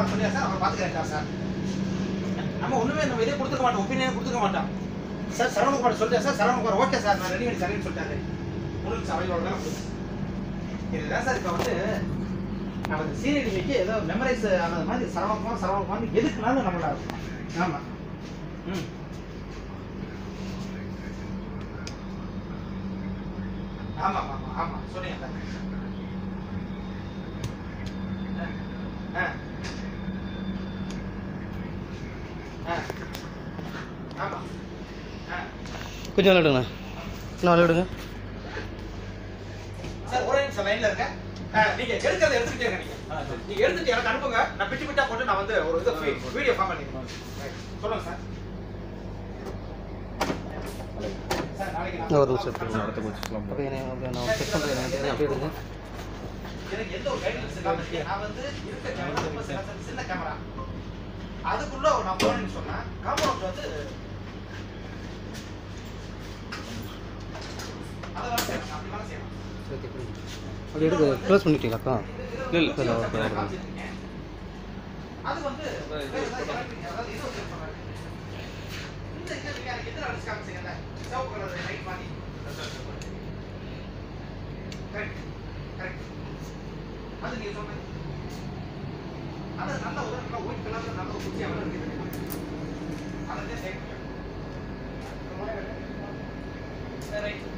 நான் சொல்லியா சார் அவர் பார்த்துக்கிறேன் சார் நம்ம ஒண்ணுமே நம்ம இதே கொடுத்துக்க மாட்டோம் ஒப்பீனியன் கொடுத்துக்க மாட்டோம் சார் சரவணகுமார் சொல்லிட்டேன் சார் சரவணகுமார் ஓகே சார் நான் ரெடி பண்ணி தரேன்னு சொல்லிட்டாரு முடிஞ்சு அவையோட தான் போச்சு. இதுதான் சார் இப்போ வந்து நமக்கு சீரியடிக்கு ஏதோ மெமரைஸ் ஆனது மாதிரி சரவணகுமார் சரவணகுமார் எதுக்குனாலும் நம்மளா இருக்கும் ஆமா ம் ஆமா ஆமா ஆமா சொன்னீங்க ஆ ஆ ஆமா ஆ கொஞ்சம் விளையாடுங்க இன்னும் விளையாடுங்க சார் ஒரே நிமிஷம் லைன்ல இருங்க ஆ, நீங்க எடுக்கிறத எடுத்துக்கிட்டே இருங்க நீங்க நீங்க எடுத்துட்டு எனக்கு அனுப்புங்க நான் பிட்டு பிட்டா போட்டு நான் வந்து ஒரு இது வீடியோ ஃபார்ம் பண்ணிக்கிறேன் Right. சொல்லுங்க சார் சார் நாளைக்கு நான் இன்னும் ஒரு நிமிஷம் இருங்க. அடுத்த கொஞ்சம் சொல்லலாம் அப்படியே என்னை- அப்படியே நான் செக் பண்ணுறேன் அப்படியே எடுங்க எனக்கு எந்த ஒரு கைடன்ஸ் இல்லாம இருக்கு. நான் வந்து இருக்க கேமரா ரொம்ப சின்ன சின்ன- சின்ன கேமரா அதுக்குள்ள நான் போனேன்னு சொன்னா காம்பவுண்ட் வந்து அதை வேலை செய்யணும் அப்படி வேலை செய்யணும் அப்படி எடுக்க க்ளோஸ் பண்ணிட்டீங்களாக்கா இல்லை இல்லை இல்லை ஓகே ஓகே காமிச்சிருக்கேன். அது வந்து வேற ஏதாவது electric, அதாவது இது வச்சு சொல்றாங்க. இந்த இது நீங்க எனக்கு எதிர அடிச்சு காமிச்சீங்கல்ல, சிவப்பு colour light மாதிரி. Correct, correct. அது நீங்க சொன்னது. அது நல்ல ஒரு நல்ல white colour ல நல்ல ஒரு குச்சியா வேற இருக்குது. அதை தான் சேர்க்கணும். சரி, right.